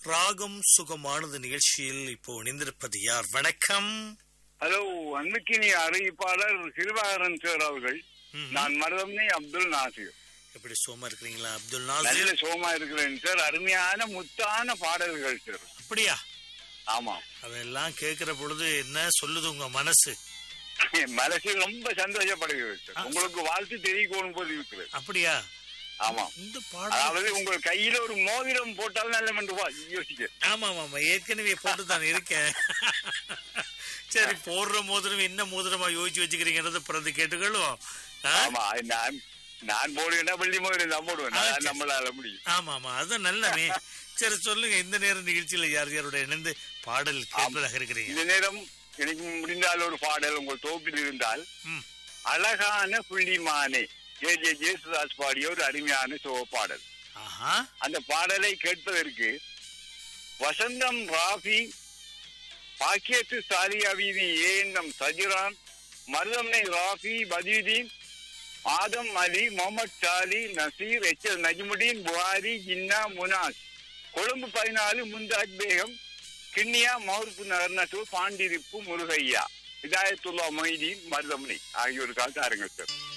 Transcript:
ராகம் சுகமானது நிகழ்ச்சியில் இப்போ இணைந்திருப்பது யார் வணக்கம் ஹலோ அன்பிக்கினி அறிவிப்பாளர் சிறுவாகரன் சார் அவர்கள் ம்ஹும். நான் மருதம்னி அப்துல் நாசிர் எப்படி சோமா இருக்கிறீங்களா அப்துல் நல்ல நாசிர் சோமா இருக்கிறேன் சார் அருமையான முத்தான பாடல்கள் சார் அப்படியா ஆமா அதெல்லாம் கேட்கிற பொழுது என்ன சொல்லுது உங்க மனசு என் மனசு ரொம்ப சந்தோஷப்படுகிறது சார் ஆ. உங்களுக்கு வாழ்த்து தெரிவிக்கணும் போது இருக்கிறது அப்படியா ஆமா இந்த பாடல் அதாவது உங்கள் கையில ஒரு மோதிரம் போட்டால் நல்ல மண்டுவா யோசிக்க ஆமா ஆமா ஏற்கனவே போட்டு தான் இருக்கேன் சரி போடுற மோதிரம் என்ன மோதிரமா யோசிச்சு வச்சுக்கிறீங்கன்றத பிறந்து கேட்டுக்கொள்வோம் ஆ? ஆமா அது நான் நான் போடுவேன்னா வெள்ளி மோதிரம் தான் போடுவேன் ஆ, நான் சரி. நம்மளால முடியும் ஆமா ஆமா அதுதான் நல்லவே சரி சொல்லுங்க இந்த நேர நிகழ்ச்சியில யார் யாரோட இணைந்து பாடல் கேட்பதாக இருக்கிறீங்க இந்த நேரம் எனக்கு முடிந்தால் ஒரு பாடல் உங்கள் தோப்பில் இருந்தால் ம். அழகான புள்ளிமானே ஜே ஜே ஜேசுதாஸ் பாடிய ஒரு அருமையான சோக பாடல் ஆஹா அந்த பாடலை கேட்பதற்கு வசந்தம் ராஃபி பாக்கியத்து சாலியா வீதி ANM Sajiran Maruthamunai Rafi Badeedeen Adam Ali Mohamed Sali Nazeer H L Najmudeen Bukhari Jinnah Munas Colombo பதினாலு முந்தாஜ் பேகம் கிண்ணியா மௌர்பு நகர்நட்டு பாண்டிருப்பு முருகையா இதாயத்துல்லா மொய்தீன் மருதம்னை ஆகியோருக்காக தாருங்கள் சார்